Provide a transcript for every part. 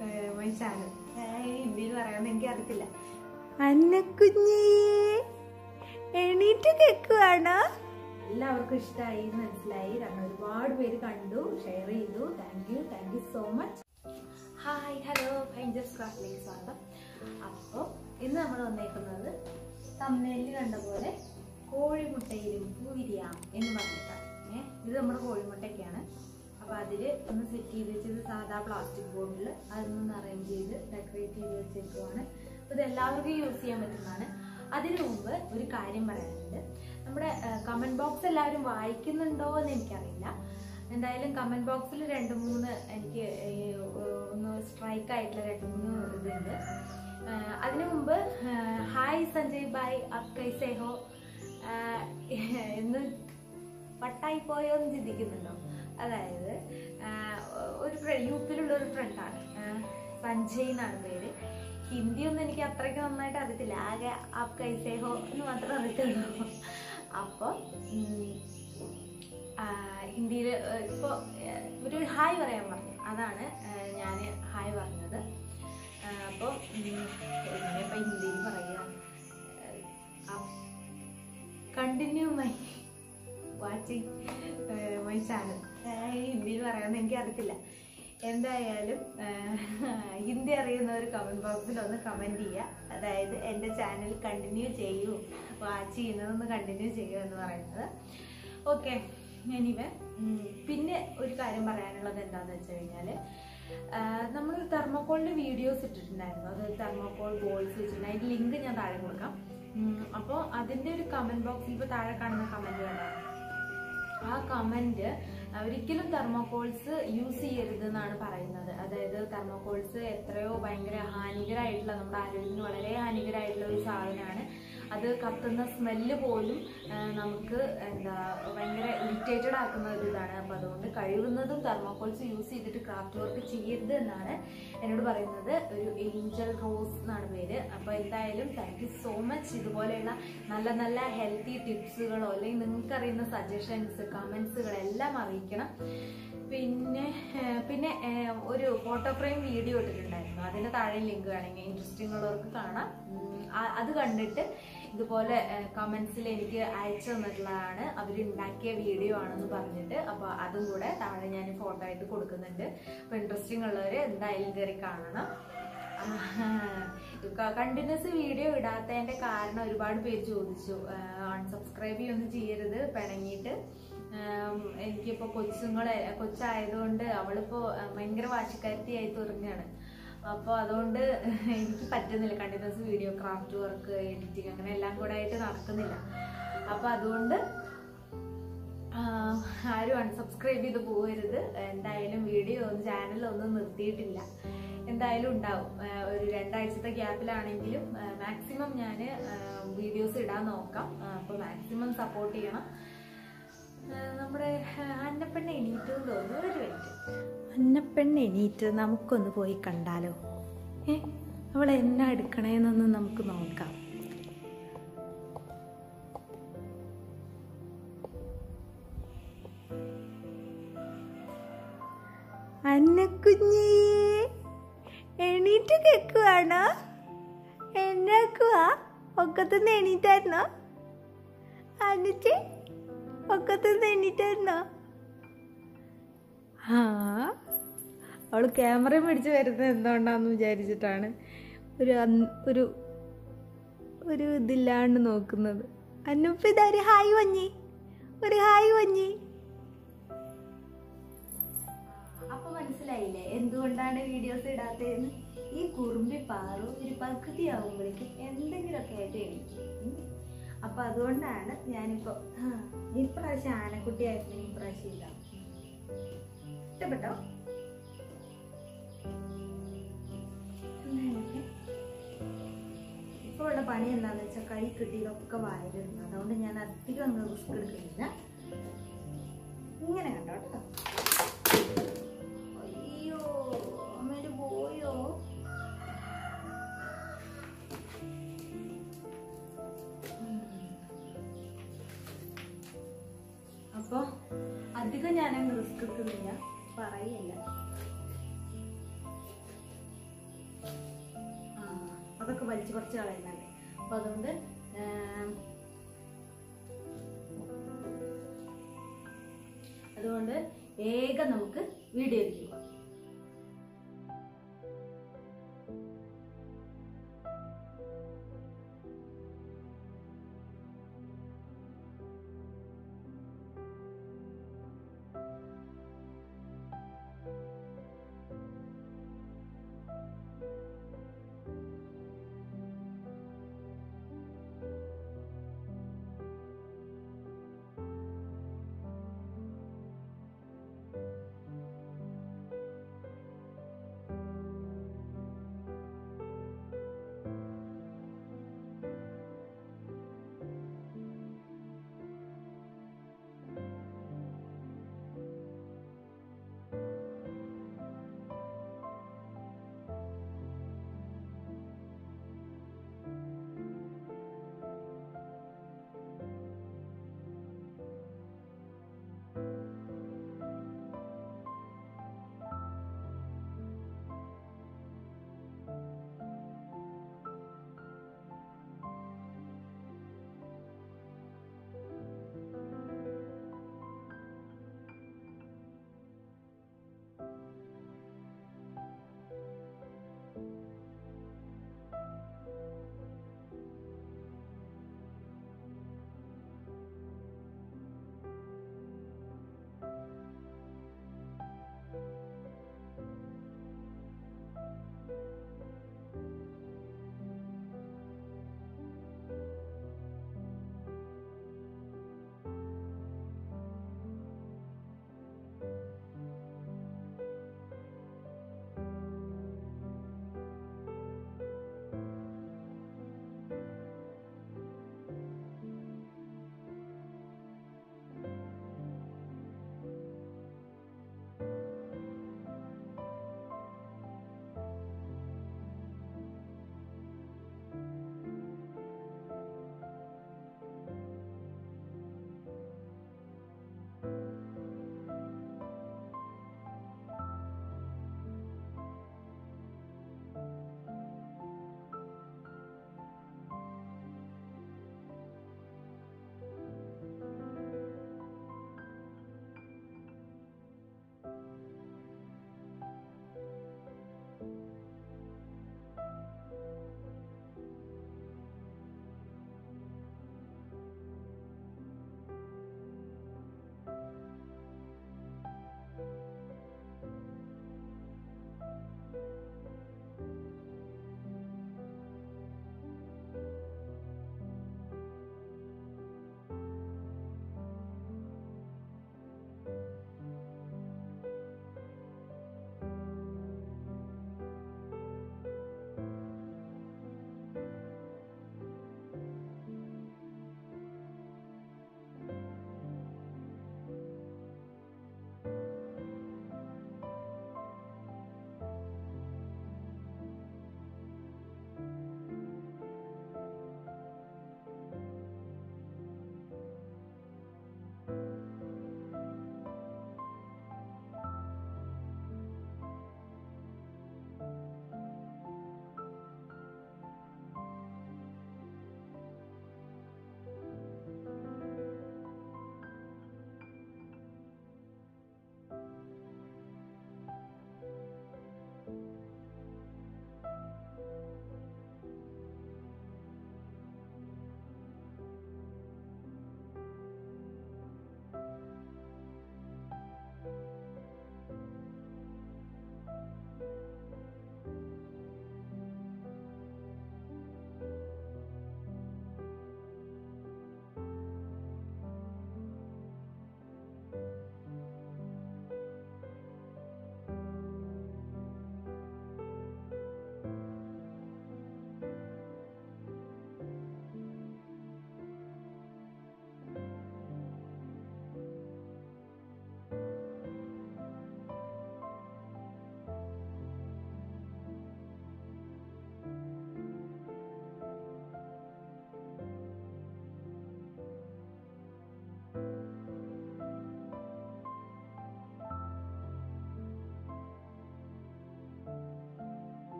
My channel ഹിന്ദിയിൽ പറയാൻ എനിക്ക് അറിയത്തില്ല അന്നക്കുഞ്ഞേ എണീറ്റ് കേക്കുവാണോ എല്ലാവർക്കും ഇഷ്ടമായി എന്ന് മനസ്സിലായി കാരണം ഒരുപാട് പേര് കണ്ടു ഷെയർ ചെയ്തു thank you thank you so much hi hello ഭയങ്കർ ക്ലാസ്സിലേക്ക് സ്വാഗതം അപ്പോൾ ഇന്ന് നമ്മൾ വന്നേക്കുന്നത് തമിഴിൽ കണ്ട പോലെ കോഴിമുട്ടയിലും പൂവിരിയാം എന്ന് പറഞ്ഞിട്ടാണ് ഏഹ് ഇത് നമ്മുടെ കോഴിമുട്ടയൊക്കെയാണ് അപ്പോൾ അതിൽ ഒന്ന് സെറ്റ് ചെയ്ത് വെച്ചത് സാധാ പ്ലാസ്റ്റിക് ബോട്ടിൽ അതൊന്ന് അറേഞ്ച് ചെയ്ത് ഡെക്കറേറ്റ് ചെയ്ത് വെച്ചേക്കുവാണ് അപ്പോൾ ഇത് എല്ലാവർക്കും യൂസ് ചെയ്യാൻ പറ്റുന്നതാണ് അതിനു മുമ്പ് ഒരു കാര്യം പറയാനുണ്ട് നമ്മുടെ കമന്റ് ബോക്സ് എല്ലാവരും വായിക്കുന്നുണ്ടോ എന്ന് എനിക്കറിയില്ല എന്തായാലും കമന്റ് ബോക്സിൽ രണ്ട് മൂന്ന് എനിക്ക് ഈ, ഏർ, ഒന്ന് സ്ട്രൈക്ക് ആയിട്ടുള്ള രണ്ട് മൂന്ന് ഇതുണ്ട് ഏർ, അതിനു മുമ്പ് ഏർ, ഹായ് സഞ്ജയ് ബായ് അബ് കൈസേ ഹോ ഏർ, എന്ന് വട്ടായി പോയോ എന്ന് ചിന്തിക്കുന്നുണ്ടോ അതായത് ആഹ്, ഒരു ഫ്ര- യു പിയിലുള്ള ഒരു ഫ്രണ്ടാണ് സഞ്ജയ് എന്നാണ് പേര് ഹിന്ദി ഒന്നും എനിക്ക് അത്രയ്ക്ക് നന്നായിട്ട് അറിയത്തില്ല ആകെ ആപ് കൈസേഹോ എന്ന് മാത്രമേ അറിയത്തുള്ളൂ അപ്പോൾ ഹിന്ദിയിൽ ഇപ്പോൾ ഒരു ഹായ് പറയാൻ പറഞ്ഞു അതാണ് ഞാൻ ഹായ് പറഞ്ഞത് അപ്പോൾ എങ്ങനെയപ്പോൾ ഹിന്ദിയിൽ പറയുക continue my watching my channel ഹിന്ദിയിൽ പറയാമെന്ന് എനിക്ക് അറിയത്തില്ല എന്തായാലും ആഹ്, ഹിന്ദി അറിയുന്നവർ കമന്റ് ബോക്സിൽ ഒന്ന് കമന്റ് ചെയ്യുക അതായത് എൻ്റെ ചാനൽ കണ്ടിന്യൂ ചെയ്യൂ വാച്ച് ചെയ്യുന്നതൊന്ന് കണ്ടിന്യൂ ചെയ്യൂ എന്ന് പറയുന്നത് ഓക്കെ എനിവേ പിന്നെ ഒരു കാര്യം പറയാനുള്ളത് എന്താണെന്ന് വെച്ച് കഴിഞ്ഞാൽ നമ്മൾ തെർമോക്കോളിൻ്റെ വീഡിയോസ് ഇട്ടിട്ടുണ്ടായിരുന്നു അതായത് തെർമോക്കോൾ ബോൾസ് വെച്ചിട്ടുണ്ട് അതിൻ്റെ ലിങ്ക് ഞാൻ താഴെ കൊടുക്കാം അപ്പോൾ അതിൻ്റെ ഒരു കമൻറ്റ് ബോക്സിൽ ഇപ്പോൾ താഴെ കാണുന്ന കമൻറ്റ് കണ്ടാണ് ആ കമന്റ് ഒരിക്കലും തെർമോകോൾസ് യൂസ് ചെയ്യരുത് എന്നാണ് പറയുന്നത് അതായത് തെർമോകോൾസ് എത്രയോ ഭയങ്കര ഹാനികരമായിട്ടുള്ള നമ്മുടെ ആരോഗ്യത്തിന് വളരെ ഹാനികരമായിട്ടുള്ള ഒരു സാധനമാണ് അത് കത്തുന്ന സ്മെല്ല് പോലും ആ, നമുക്ക് എന്താ ഭയങ്കര ഇറിറ്റേറ്റഡ് ആക്കുന്ന ഒരു ഇതാണ് അപ്പോൾ അതുകൊണ്ട് കഴിവുന്നതും തെർമോകോൾസ് യൂസ് ചെയ്തിട്ട് ക്രാഫ്റ്റ് വർക്ക് ചെയ്യരുത് എന്നാണ് എന്നോട് പറയുന്നത് ഒരു ഏഞ്ചൽ റോസ് എന്നാണ് പേര് അപ്പോൾ എന്തായാലും താങ്ക് യു സോ മച്ച് ഇതുപോലെയുള്ള നല്ല നല്ല ഹെൽത്തി ടിപ്സുകളോ അല്ലെങ്കിൽ നിങ്ങൾക്ക് അറിയുന്ന സജഷൻസ് കമൻസുകൾ എല്ലാം അറിയിക്കണം പിന്നെ ഏർ, പിന്നെ ഏർ, ഒരു ഫോട്ടോ ഫ്രെയിം വീഡിയോ ഇട്ടിട്ടുണ്ടായിരുന്നു അതിന് താഴെ ലിങ്ക് വേണമെങ്കിൽ ഇൻട്രസ്റ്റിംഗ് ഉള്ളവർക്ക് കാണാം ഉം, ആ- അത് കണ്ടിട്ട് ഇതുപോലെ കമൻസിൽ എനിക്ക് അയച്ചു തന്നിട്ടുള്ളതാണ് അവരുണ്ടാക്കിയ വീഡിയോ ആണെന്ന് പറഞ്ഞിട്ട് അപ്പോൾ അതും കൂടെ താഴെ ഞാൻ ഫോട്ടോ ആയിട്ട് കൊടുക്കുന്നുണ്ട് അപ്പോൾ ഇൻട്രസ്റ്റിംഗ് ഉള്ളവർ എന്തായാലും കയറി കാണണം കണ്ടിന്യൂസ് വീഡിയോ ഇടാത്തതിന്റെ കാരണം ഒരുപാട് പേര് ചോദിച്ചു അൺസബ്സ്ക്രൈബ് ചെയ്യൊന്നും ചെയ്യരുത് പിണങ്ങിയിട്ട് ആം, എനിക്കിപ്പോ കൊച്ചുങ്ങളെ കൊച്ചായതുകൊണ്ട് അവളിപ്പോ ആ, ഭയങ്കര വാശിക്കാരത്തിയായി തുടങ്ങുകയാണ് അപ്പോൾ അതുകൊണ്ട് എനിക്ക് പറ്റുന്നില്ല continues video craft work editing അങ്ങനെ എല്ലാം കൂടെ ആയിട്ട് നടക്കുന്നില്ല അപ്പോൾ അതുകൊണ്ട് ആഹ് ആരും അൺസബ്സ്ക്രൈബ് ചെയ്ത് പോകരുത് എന്തായാലും വീഡിയോ ഒന്നും ചാനലൊന്നും നിർത്തിയിട്ടില്ല എന്തായാലും ഉണ്ടാവും ആഹ് ഒരു രണ്ടാഴ്ചത്തെ ഗ്യാപ്പിലാണെങ്കിലും മാക്സിമം ഞാൻ വീഡിയോസ് ഇടാൻ നോക്കാം അപ്പോൾ മാക്സിമം സപ്പോർട്ട് ചെയ്യണം ആഹ് നമ്മുടെ ആഹ് അന്നപ്പെണ്ണ എണീറ്റു എന്ന് തോന്നുന്നു ഒരു മിനിറ്റ് അന്നപ്പെണ്ണ് എണീറ്റ് നമുക്കൊന്ന് പോയി കണ്ടാലോ ഏ അവൾ എന്നാ എടുക്കണേന്നൊന്ന് നമുക്ക് നോക്കാം അന്നക്കുഞ്ഞേ എണീറ്റ് കേക്കുവാണോ എന്നാക്കുവാ ഒക്കത്തുനിന്ന് എണീറ്റായിരുന്നോ അന്നച്ചേ ഒക്കത്തുനിന്ന് എണീറ്റായിരുന്നോ ആ അവൾ ക്യാമറ പിടിച്ച് വരുന്നത് എന്തുകൊണ്ടാന്ന് വിചാരിച്ചിട്ടാണ് ഒരു അൻ- ഒരു ഒരു ഇതില്ലാണ്ട് നോക്കുന്നത് അന്നുപ്പ ഇതാ ഒരു ഹായ് വഞ്ഞി ഒരു ഹായ് വഞ്ഞി അപ്പൊ മനസ്സിലായില്ലേ എന്തുകൊണ്ടാണ് വീഡിയോസ് ഇടാത്തതെന്ന് ഈ കുറുമ്പി പാറു ഒരു പകുതി ആവുമ്പോഴേക്കും എന്തെങ്കിലുമൊക്കെ ആയിട്ട് എണീക്കും ഉം. അപ്പൊ അതുകൊണ്ടാണ് ഞാനിപ്പോ ആ, ഇപ്രാവശ്യം ആനക്കുട്ടിയായിരുന്നു ഇപ്രാവശ്യം ഇല്ല ഇഷ്ടപ്പെട്ടോ അങ്ങനെയൊക്കെ. ഇപ്പൊ ഉള്ള പണി എന്താന്ന് വെച്ചാൽ കൈ കിട്ടിയതൊക്കെ വായിലിരുന്നു അതുകൊണ്ട് ഞാൻ അധികം അങ്ങ് റിസ്ക് എടുക്കുന്നില്ല ഇങ്ങനെ കണ്ടോ കേട്ടോ അയ്യോ അമ്മേര് പോയോ അപ്പൊ അധികം ഞാനങ്ങ് റിസ്ക് എടുക്കുന്നില്ല പറയല്ല അതൊക്കെ വലിച്ചു കുറച്ച് കളയുന്നുണ്ട് അപ്പോൾ അതുകൊണ്ട് ഏം, അതുകൊണ്ട് വേഗം നമുക്ക് വീഡിയോയിലേക്ക് പോകാം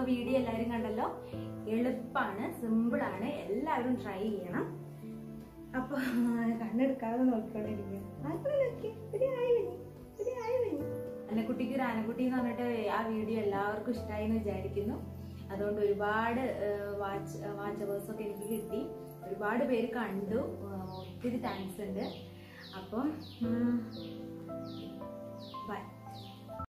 അപ്പോൾ വീഡിയോ എല്ലാവരും കണ്ടല്ലോ എളുപ്പമാണ് സിമ്പിളാണ് എല്ലാവരും ട്രൈ ചെയ്യണം അപ്പോൾ കണ്ണെടുക്കാതെ നോക്കിക്കൊണ്ടിരിക്കുക ആയിക്കോട്ടെ നോക്കി ഒരു ആയി വന്നി ഒരു ആയി വന്നി അന്നക്കുട്ടിക്ക് ഒരു ആനക്കുട്ടി എന്ന് പറഞ്ഞിട്ട് ആ വീഡിയോ എല്ലാവർക്കും ഇഷ്ടമായി എന്ന് വിചാരിക്കുന്നു അതുകൊണ്ട് ഒരുപാട് വാച്ച് വാച്ചവേഴ്സ് ഒക്കെ എനിക്ക് കിട്ടി ഒരുപാട് പേര് കണ്ടു ആ, ഒത്തിരി താങ്ക്സ് ഉണ്ട് അപ്പം ബൈ